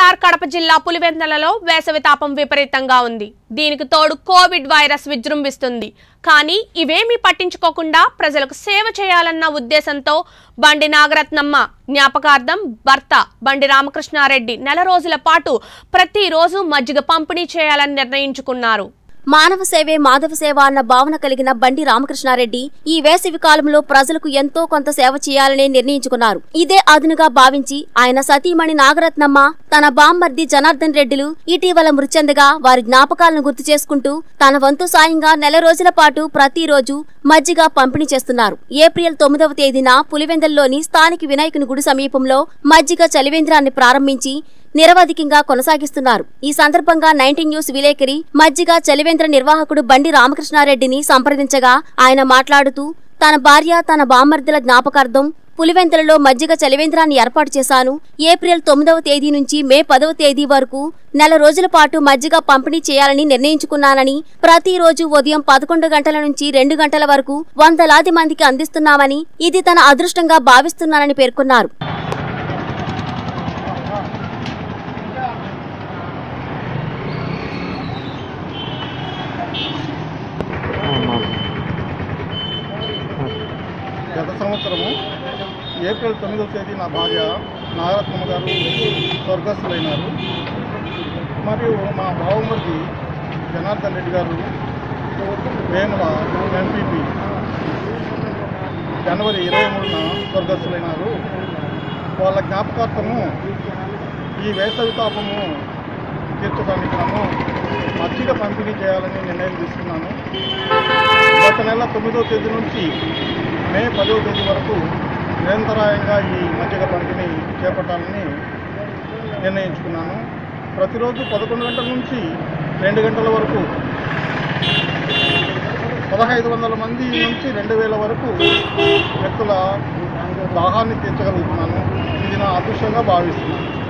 వైఎస్ఆర్ కడప జిల్లా పులివెందలలో వేసవి తాపం విపరీతంగా ఉంది దీనికి తోడు కోవిడ్ వైరస్ విజృంభిస్తుంది కానీ ఇవేమీ పట్టించుకోకుండా ప్రజలకు సేవ చేయాలన్న ఉద్దేశంతో బండి నాగరత్నమ్మ జ్ఞాపకార్థం భర్త బండి రామకృష్ణారెడ్డి నెల రోజుల పాటు ప్రతిరోజు మజ్జిగ పంపిణీ చేయాలని నిర్ణయించుకున్నారు మానవ సేవే మాధవ సేవ అన్న భావన కలిగిన బండి రామకృష్ణారెడ్డి ఈ వేసవి కాలంలో ప్రజలకు ఎంతో కొంత సేవ చేయాలని నిర్ణయించుకున్నారు ఇదే అదునుగా భావించి ఆయన సతీమణి నాగరత్నమ్మ తన బామ్మర్ది జనార్దన్ రెడ్డిలు ఇటీవల మృతి చెందగా వారి జ్ఞాపకాలను గుర్తు చేసుకుంటూ తన వంతు సాయంగా నెల రోజుల పాటు ప్రతిరోజు మజ్జిగ పంపిణీ చేస్తున్నారు ఏప్రిల్ తొమ్మిదవ తేదీన పులివెందల్లోని స్థానిక వినాయకుని గుడి సమీపంలో మజ్జిగ చలివేంద్రాన్ని ప్రారంభించి నిరవధికంగా కొనసాగిస్తున్నారు ఈ సందర్భంగా నైన్టీన్ న్యూస్ విలేకరి మజ్జిగ చలివేంద్ర నిర్వాహకుడు బండి రామకృష్ణారెడ్డిని సంప్రదించగా ఆయన మాట్లాడుతూ తన భార్య తన బామ్మర్దుల జ్ఞాపకార్థం పులివెందులలో మజ్జిగ చలివేంద్రాన్ని ఏర్పాటు చేశాను ఏప్రిల్ తొమ్మిదవ తేదీ నుంచి మే పదవ తేదీ వరకు నెల రోజుల పాటు మజ్జిగ పంపిణీ చేయాలని నిర్ణయించుకున్నానని ప్రతిరోజు ఉదయం పదకొండు గంటల నుంచి రెండు గంటల వరకు వందలాది మందికి అందిస్తున్నామని ఇది తన అదృష్టంగా భావిస్తున్నానని పేర్కొన్నారు గత సంవత్సరము ఏప్రిల్ తొమ్మిదవ తేదీ నా భార్య నాగరత్నమ్మ గారు స్వర్గస్థులైనారు మరియు మా బావమరిది జనార్దన్ రెడ్డి గారు వేముల ఎంపీపీ జనవరి ఇరవై మూడున స్వర్గస్థులైనారు వాళ్ళ జ్ఞాపకార్థము ఈ వేసవి తాపము తీర్చడానికి మనము మజ్జిగ పంపిణీ చేయాలని నిర్ణయం తీసుకున్నాను గత నెల తొమ్మిదో తేదీ నుంచి మే పదో తేదీ వరకు నిరంతరాయంగా ఈ మజ్జిగ పంపిణీ చేపట్టాలని నిర్ణయించుకున్నాను ప్రతిరోజు పదకొండు గంటల నుంచి రెండు గంటల వరకు పదహైదు వందల మంది నుంచి రెండు వేల వరకు వ్యక్తుల దాహాన్ని తీర్చగలుగుతున్నాను ఇది నా అదృష్టంగా భావిస్తున్నాను